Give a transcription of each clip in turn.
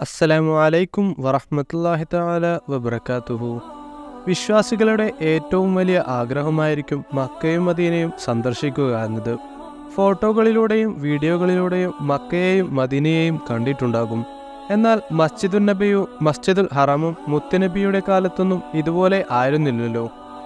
അസ്സലാമു അലൈക്കും വറഹ്മത്തുള്ളാഹി തആല വബറകാതുഹു വിശ്വാസികളുടെ ഏറ്റവും വലിയ ആഗ്രഹമായിരിക്കും മക്കയും മദീനയും സന്ദർശിക്കുക എന്നത് ഫോട്ടോകളിലൂടെയും വീഡിയോകളിലൂടെയും മക്കയെയും മദീനയെയും കണ്ടിട്ടുണ്ടാകും എന്നാൽ മസ്ജിദുൻ നബിയും മസ്ജിദുൽ ഹറമും മുത്തുനബിയുടെ കാലത്തൊന്നും ഇതുപോലെ ആയിരുന്നില്ലല്ലോ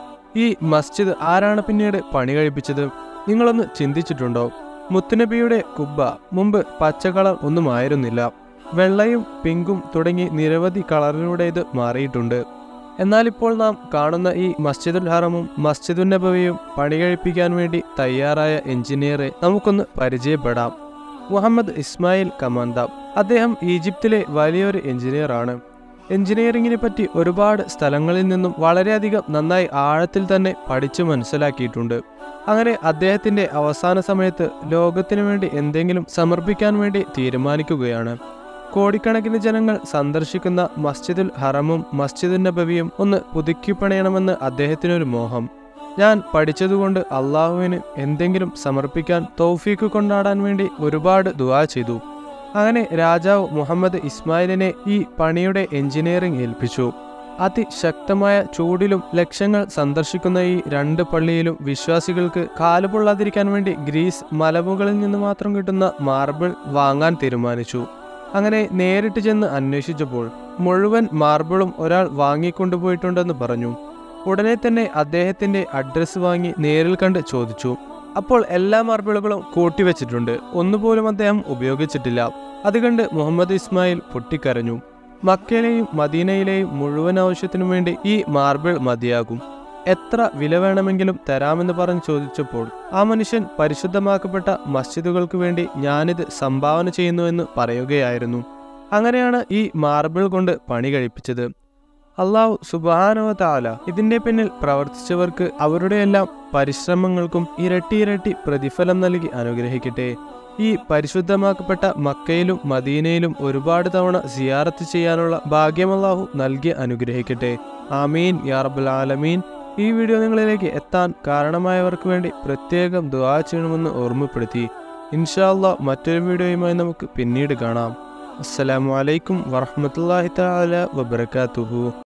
ഈ മസ്ജിദ് ആരാണ് പിന്നീട് പണി കഴിപ്പിച്ചത് നിങ്ങളൊന്ന് ചിന്തിച്ചിട്ടുണ്ടോ മുത്തുനബിയുടെ കുബ്ബ മുമ്പ് പച്ച കളർ ഒന്നും ആയിരുന്നില്ല വെള്ളയും പിങ്കും തുടങ്ങി നിരവധി കളറിലൂടെ ഇത് മാറിയിട്ടുണ്ട് എന്നാൽ ഇപ്പോൾ നാം കാണുന്ന ഈ മസ്ജിദുൽ ഹറമും മസ്ജിദുൻ നബവിയും പണി കഴിപ്പിക്കാൻ വേണ്ടി തയ്യാറായ എഞ്ചിനീയറെ നമുക്കൊന്ന് പരിചയപ്പെടാം മുഹമ്മദ് ഇസ്മായിൽ കമാന്താബ് അദ്ദേഹം ഈജിപ്തിലെ വലിയൊരു എഞ്ചിനീയറാണ് എഞ്ചിനീയറിംഗിനെ പറ്റി ഒരുപാട് സ്ഥലങ്ങളിൽ നിന്നും വളരെയധികം നന്നായി ആഴത്തിൽ തന്നെ പഠിച്ചു മനസ്സിലാക്കിയിട്ടുണ്ട് അങ്ങനെ അദ്ദേഹത്തിന്റെ അവസാന സമയത്ത് ലോകത്തിനു വേണ്ടി എന്തെങ്കിലും സമർപ്പിക്കാൻ വേണ്ടി തീരുമാനിക്കുകയാണ് കോടിക്കണക്കിന് ജനങ്ങൾ സന്ദർശിക്കുന്ന മസ്ജിദുൽ ഹറമും മസ്ജിദുൽ നബവിയും ഒന്ന് പുതുക്കിപ്പണയണമെന്ന് അദ്ദേഹത്തിനൊരു മോഹം ഞാൻ പഠിച്ചതുകൊണ്ട് അള്ളാഹുവിന് എന്തെങ്കിലും സമർപ്പിക്കാൻ തൗഫീക്ക് കൊണ്ടാടാൻ വേണ്ടി ഒരുപാട് ദുആ ചെയ്തു അങ്ങനെ രാജാവ് മുഹമ്മദ് ഇസ്മായിലിനെ ഈ പണിയുടെ എഞ്ചിനീയറിംഗ് ഏൽപ്പിച്ചു അതിശക്തമായ ചൂടിലും ലക്ഷങ്ങൾ സന്ദർശിക്കുന്ന ഈ രണ്ട് പള്ളിയിലും വിശ്വാസികൾക്ക് കാലുപൊള്ളാതിരിക്കാൻ വേണ്ടി ഗ്രീസ് മലമുകളിൽ നിന്ന് മാത്രം കിട്ടുന്ന മാർബിൾ വാങ്ങാൻ തീരുമാനിച്ചു അങ്ങനെ നേരിട്ട് ചെന്ന് അന്വേഷിച്ചപ്പോൾ മുഴുവൻ മാർബിളും ഒരാൾ വാങ്ങിക്കൊണ്ടുപോയിട്ടുണ്ടെന്ന് പറഞ്ഞു ഉടനെ തന്നെ അദ്ദേഹത്തിന്റെ അഡ്രസ്സ് വാങ്ങി നേരിൽ കണ്ട് ചോദിച്ചു അപ്പോൾ എല്ലാ മാർബിളുകളും കൂട്ടിവെച്ചിട്ടുണ്ട് ഒന്നുപോലും അദ്ദേഹം ഉപയോഗിച്ചിട്ടില്ല അത് കണ്ട് മുഹമ്മദ് ഇസ്മായിൽ പൊട്ടിക്കരഞ്ഞു മക്കയിലെയും മദീനയിലെയും മുഴുവൻ ആവശ്യത്തിനു വേണ്ടി ഈ മാർബിൾ മതിയാകും എത്ര വില വേണമെങ്കിലും തരാമെന്ന് പറഞ്ഞ് ചോദിച്ചപ്പോൾ ആ മനുഷ്യൻ പരിശുദ്ധമാക്കപ്പെട്ട മസ്ജിദുകൾക്ക് വേണ്ടി ഞാനിത് സംഭാവന ചെയ്യുന്നുവെന്ന് പറയുകയായിരുന്നു അങ്ങനെയാണ് ഈ മാർബിൾ കൊണ്ട് പണി കഴിപ്പിച്ചത് അള്ളാഹു സുബാനവ താല ഇതിന്റെ പിന്നിൽ പ്രവർത്തിച്ചവർക്ക് അവരുടെയെല്ലാം പരിശ്രമങ്ങൾക്കും ഇരട്ടി ഇരട്ടി പ്രതിഫലം നൽകി അനുഗ്രഹിക്കട്ടെ ഈ പരിശുദ്ധമാക്കപ്പെട്ട മക്കയിലും മദീനയിലും ഒരുപാട് തവണ സിയാറത്ത് ചെയ്യാനുള്ള ഭാഗ്യം അള്ളാഹു നൽകി അനുഗ്രഹിക്കട്ടെ ആമീൻ യാ റബ്ബുൽ ആലമീൻ ഈ വീഡിയോ നിങ്ങളിലേക്ക് എത്താൻ കാരണമായവർക്ക് വേണ്ടി പ്രത്യേകം ദുആ ചെയ്യണമെന്ന് ഓർമ്മപ്പെടുത്തി ഇൻഷാ അള്ളാഹ് മറ്റൊരു വീഡിയോയുമായി നമുക്ക് പിന്നീട് കാണാം അസ്സലാമു അലൈക്കും വറഹ്മത്തുള്ളാഹി തആല വബറകാതുഹു